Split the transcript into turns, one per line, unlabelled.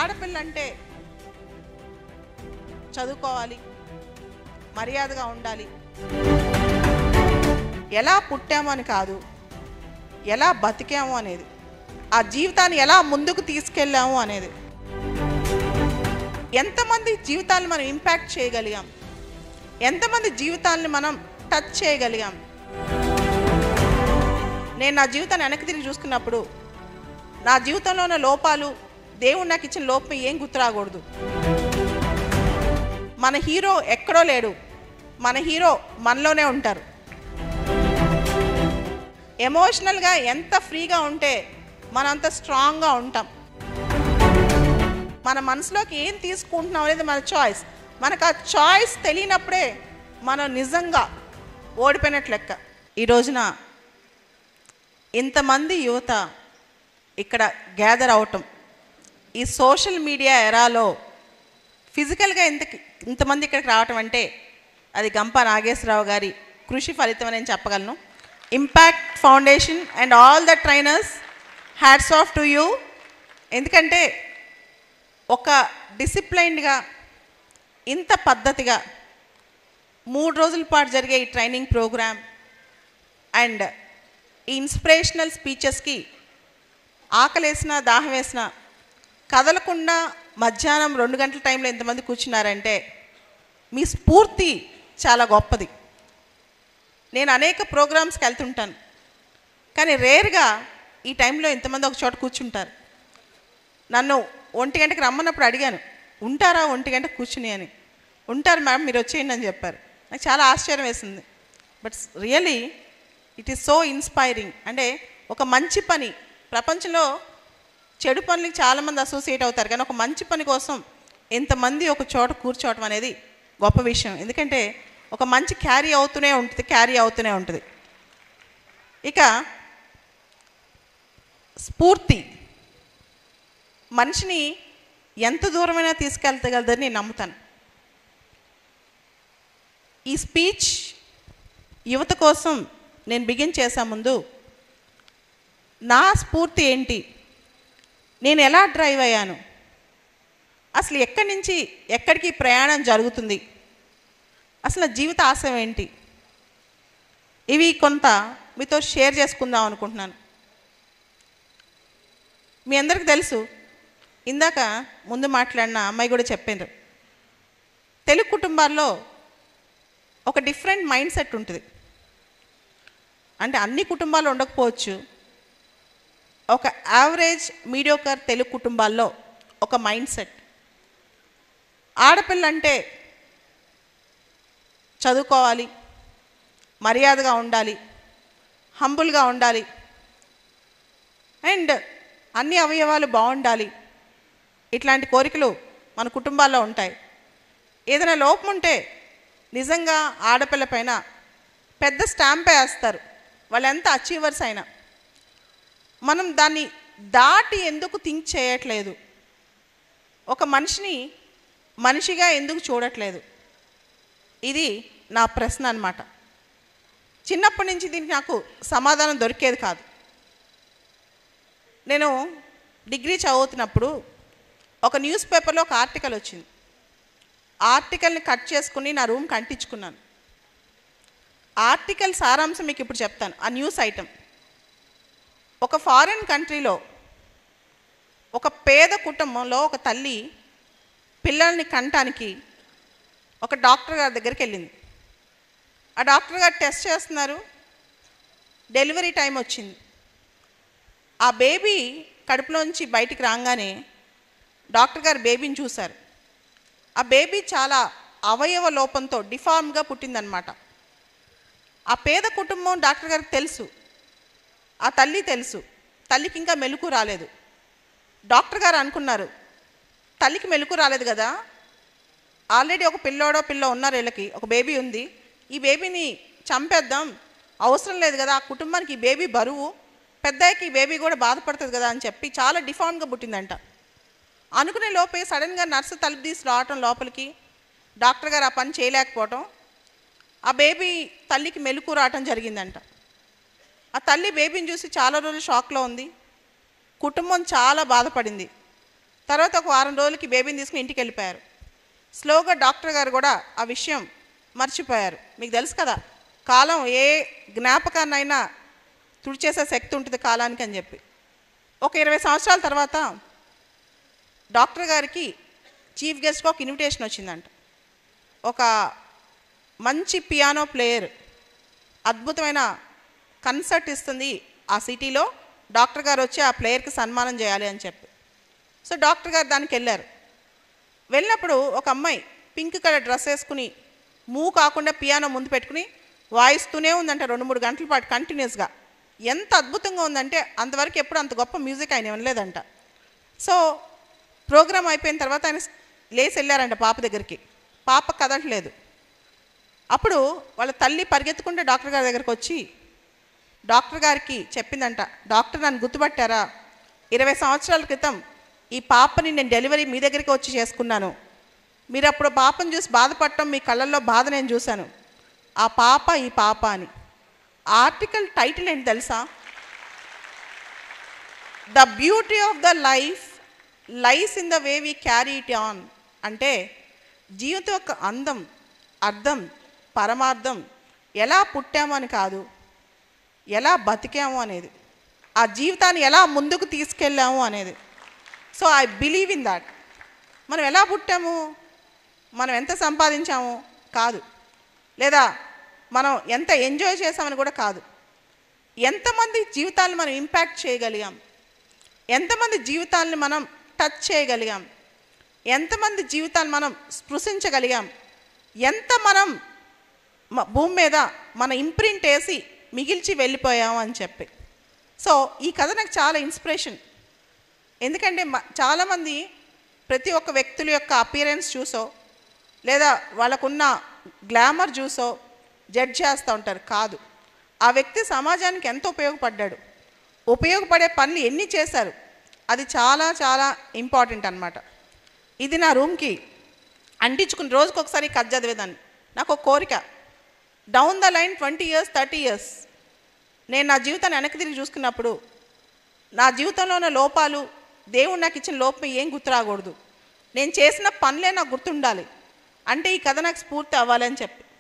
ఆడపిల్ల అంటే చదువుకోవాలి మర్యాదగా ఉండాలి ఎలా పుట్టాము అని కాదు ఎలా బతికాము అనేది ఆ జీవితాన్ని ఎలా ముందుకు తీసుకెళ్ళాము అనేది ఎంతమంది జీవితాలను మనం ఇంపాక్ట్ చేయగలిగాం ఎంతమంది జీవితాలని మనం టచ్ చేయగలిగాం నేను నా జీవితాన్ని వెనక్కి తిరిగి చూసుకున్నప్పుడు నా జీవితంలో ఉన్న లోపాలు దేవుడు నాకు ఇచ్చిన లోపం ఏం గుర్తురాకూడదు మన హీరో ఎక్కడో లేడు మన హీరో మనలోనే ఉంటారు ఎమోషనల్గా ఎంత ఫ్రీగా ఉంటే మనం అంత స్ట్రాంగ్గా ఉంటాం మన మనసులోకి ఏం తీసుకుంటున్నాం అనేది మన చాయిస్ మనకు ఆ చాయిస్ తెలియనప్పుడే మనం నిజంగా ఓడిపోయినట్లు లెక్క ఈ రోజున ఇంతమంది యువత ఇక్కడ గ్యాదర్ అవటం ఈ సోషల్ మీడియా ఎరాలో ఫిజికల్గా ఇంత ఇంతమంది ఇక్కడికి రావటం అంటే అది గంప నాగేశ్వరరావు గారి కృషి ఫలితం అని నేను చెప్పగలను impact foundation and all the trainers hats off to you ఎందుకంటే ఒక డిసిప్లైన్డ్గా ఇంత పద్ధతిగా మూడు రోజుల పాటు జరిగే ఈ ట్రైనింగ్ ప్రోగ్రామ్ అండ్ ఈ ఇన్స్పిరేషనల్ స్పీచెస్కి ఆకలేసిన దాహం వేసిన కదలకుండా మధ్యాహ్నం రెండు గంటల టైంలో ఎంతమంది కూర్చున్నారంటే మీ స్ఫూర్తి చాలా గొప్పది నేను అనేక ప్రోగ్రామ్స్కి వెళ్తుంటాను కానీ రేర్గా ఈ టైంలో ఎంతమంది ఒక చోట కూర్చుంటారు నన్ను ఒంటి గంటకి రమ్మన్నప్పుడు అడిగాను ఉంటారా ఒంటి గంట కూర్చుని అని ఉంటారు మేడం మీరు వచ్చేయండి అని చెప్పారు నాకు చాలా ఆశ్చర్యం వేసింది but really it is so inspiring అంటే ఒక మంచి పని ప్రపంచంలో చెడు పనులకి చాలామంది అసోసియేట్ అవుతారు కానీ ఒక మంచి పని కోసం ఎంతమంది ఒక చోట కూర్చోవటం అనేది గొప్ప విషయం ఎందుకంటే ఒక మంచి క్యారీ అవుతూనే ఉంటుంది క్యారీ అవుతూనే ఉంటుంది ఇక స్ఫూర్తి మనిషిని ఎంత దూరమైనా తీసుకెళ్తగలదని నేను నమ్ముతాను ఈ స్పీచ్ యువత కోసం నేను బిగిన్ చేసే ముందు నా స్ఫూర్తి ఏంటి నేను ఎలా డ్రైవ్ అయ్యాను అసలు ఎక్కడి నుంచి ఎక్కడికి ప్రయాణం జరుగుతుంది అసలు జీవిత ఆశయం ఏంటి ఇవి కొంత మీతో షేర్ చేసుకుందాం అనుకుంటున్నాను మీ అందరికి తెలుసు ఇందాక ముందు మాట్లాడిన అమ్మాయి కూడా చెప్పారు తెలుగు కుటుంబాల్లో ఒక డిఫరెంట్ మైండ్ సెట్ ఉంటుంది అంటే అన్ని కుటుంబాలు ఉండకపోవచ్చు ఒక యావరేజ్ మీడియోకర్ తెలుగు కుటుంబాల్లో ఒక మైండ్ సెట్ ఆడపిల్ల అంటే చదువుకోవాలి మర్యాదగా ఉండాలి హంబుల్గా ఉండాలి అండ్ అన్ని అవయవాలు బాగుండాలి ఇట్లాంటి కోరికలు మన కుటుంబాల్లో ఉంటాయి ఏదైనా లోపం ఉంటే నిజంగా ఆడపిల్ల పైన పెద్ద స్టాంప్ వేస్తారు వాళ్ళు ఎంత అచీవర్స్ అయినా మనం దాన్ని దాటి ఎందుకు థింక్ చేయట్లేదు ఒక మనిషిని మనిషిగా ఎందుకు చూడట్లేదు ఇది నా ప్రశ్న అన్నమాట చిన్నప్పటి నుంచి దీనికి నాకు సమాధానం దొరికేది కాదు నేను డిగ్రీ చదువుతున్నప్పుడు ఒక న్యూస్ పేపర్లో ఒక ఆర్టికల్ వచ్చింది ఆర్టికల్ని కట్ చేసుకుని నా రూమ్కి అంటించుకున్నాను ఆర్టికల్ సారాంశం మీకు ఇప్పుడు చెప్తాను ఆ న్యూస్ ఐటమ్ ఒక ఫారిన్ కంట్రీలో ఒక పేద కుటుంబంలో ఒక తల్లి పిల్లల్ని కంటానికి ఒక డాక్టర్ గారి దగ్గరికి వెళ్ళింది ఆ డాక్టర్ గారు టెస్ట్ చేస్తున్నారు డెలివరీ టైం వచ్చింది ఆ బేబీ కడుపులోంచి బయటికి రాగానే డాక్టర్ గారు బేబీని చూశారు ఆ బేబీ చాలా అవయవ లోపంతో డిఫార్మ్గా పుట్టిందనమాట ఆ పేద కుటుంబం డాక్టర్ గారికి తెలుసు ఆ తల్లి తెలుసు తల్లికి ఇంకా మెలకు రాలేదు డాక్టర్ గారు అనుకున్నారు తల్లికి మెలకు రాలేదు కదా ఆల్రెడీ ఒక పిల్లోడో పిల్ల ఉన్నారు వీళ్ళకి ఒక బేబీ ఉంది ఈ బేబీని చంపేద్దాం అవసరం లేదు కదా ఆ కుటుంబానికి ఈ బేబీ బరువు పెద్దయ్యకి ఈ బేబీ కూడా బాధపడుతుంది కదా అని చెప్పి చాలా డిఫార్మ్గా పుట్టిందంట అనుకునే లోపే సడన్గా నర్సు తలుపు తీసి రావటం లోపలికి డాక్టర్ గారు ఆ పని చేయలేకపోవటం ఆ బేబీ తల్లికి మెలకు రావటం జరిగిందంట ఆ తల్లి బేబీని చూసి చాలా రోజులు షాక్లో ఉంది కుటుంబం చాలా బాధపడింది తర్వాత ఒక వారం రోజులకి బేబీని తీసుకుని ఇంటికి వెళ్ళిపోయారు స్లోగా డాక్టర్ గారు కూడా ఆ విషయం మర్చిపోయారు మీకు తెలుసు కదా కాలం ఏ జ్ఞాపకాన్నైనా తుడిచేసే శక్తి ఉంటుంది కాలానికి అని చెప్పి ఒక ఇరవై సంవత్సరాల తర్వాత డాక్టర్ గారికి చీఫ్ గెస్ట్గా ఒక ఇన్విటేషన్ వచ్చిందంట ఒక మంచి పియానో ప్లేయర్ అద్భుతమైన కన్సర్ట్ ఇస్తుంది ఆ సిటీలో డాక్టర్ గారు వచ్చి ఆ ప్లేయర్కి సన్మానం చేయాలి అని చెప్పి సో డాక్టర్ గారు దానికి వెళ్ళారు వెళ్ళినప్పుడు ఒక అమ్మాయి పింక్ కలర్ డ్రెస్ వేసుకుని మూ కాకుండా పియానో ముందు పెట్టుకుని వాయిస్తూనే ఉందంట రెండు మూడు గంటల పాటు కంటిన్యూస్గా ఎంత అద్భుతంగా ఉందంటే అంతవరకు ఎప్పుడు అంత గొప్ప మ్యూజిక్ ఆయన వినలేదంట సో ప్రోగ్రామ్ అయిపోయిన తర్వాత ఆయన లేచి వెళ్ళారంట పాప దగ్గరికి పాప కదలట్లేదు అప్పుడు వాళ్ళ తల్లి పరిగెత్తుకుంటే డాక్టర్ గారి దగ్గరికి వచ్చి డాక్టర్ గారికి చెప్పిందంట డాక్టర్ నన్ను గుర్తుపట్టారా ఇరవై సంవత్సరాల క్రితం ఈ పాపని నేను డెలివరీ మీ దగ్గరికి వచ్చి చేసుకున్నాను మీరు అప్పుడు పాపను చూసి బాధపడటం మీ కళ్ళల్లో బాధ నేను చూశాను ఆ పాప ఈ పాప అని ఆర్టికల్ టైటిల్ ఏంటి తెలుసా the beauty of the life lies in the way we carry it on అంటే జీవితం యొక్క అందం అర్థం పరమార్థం ఎలా పుట్టాము అని కాదు ఎలా బతికాము అనేది ఆ జీవితాన్ని ఎలా ముందుకు తీసుకెళ్ళాము అనేది so I believe in that మనం ఎలా పుట్టాము మనం ఎంత సంపాదించాము కాదు లేదా మనం ఎంత ఎంజాయ్ చేసామని కూడా కాదు ఎంతమంది జీవితాలను మనం ఇంపాక్ట్ చేయగలిగాం ఎంతమంది జీవితాలని మనం టచ్ చేయగలిగాం ఎంతమంది జీవితాన్ని మనం స్పృశించగలిగాం ఎంత మనం మ- భూమి మీద మన ఇంప్రింట్ వేసి మిగిల్చి వెళ్ళిపోయాం అని చెప్పి సో ఈ కథ నాకు చాలా ఇన్స్పిరేషన్ ఎందుకంటే మ- చాలామంది ప్రతి ఒక్క వ్యక్తుల యొక్క అపియరెన్స్ చూసో లేదా వాళ్ళకున్న గ్లామర్ చూసో జడ్జ్ చేస్తూ ఉంటారు కాదు ఆ వ్యక్తి సమాజానికి ఎంత ఉపయోగపడ్డాడు ఉపయోగపడే పనులు ఎన్ని చేశారు అది చాలా చాలా ఇంపార్టెంట్ అన్నమాట ఇది నా రూమ్కి అంటించుకుని రోజుకి ఒకసారి కథ చదివేదాన్ని నాకు ఒక కోరిక down the line twenty years thirty years నేను నా జీవితాన్ని వెనక్కి తిరిగి చూసుకున్నప్పుడు నా జీవితంలో ఉన్న లోపాలు దేవుడు నాకు ఇచ్చిన లోపం ఏం గుర్తు రాకూడదు నేను చేసిన పనులే నాకు గుర్తుండాలి అంటే ఈ కథ నాకు స్ఫూర్తి అవ్వాలి అని చెప్పి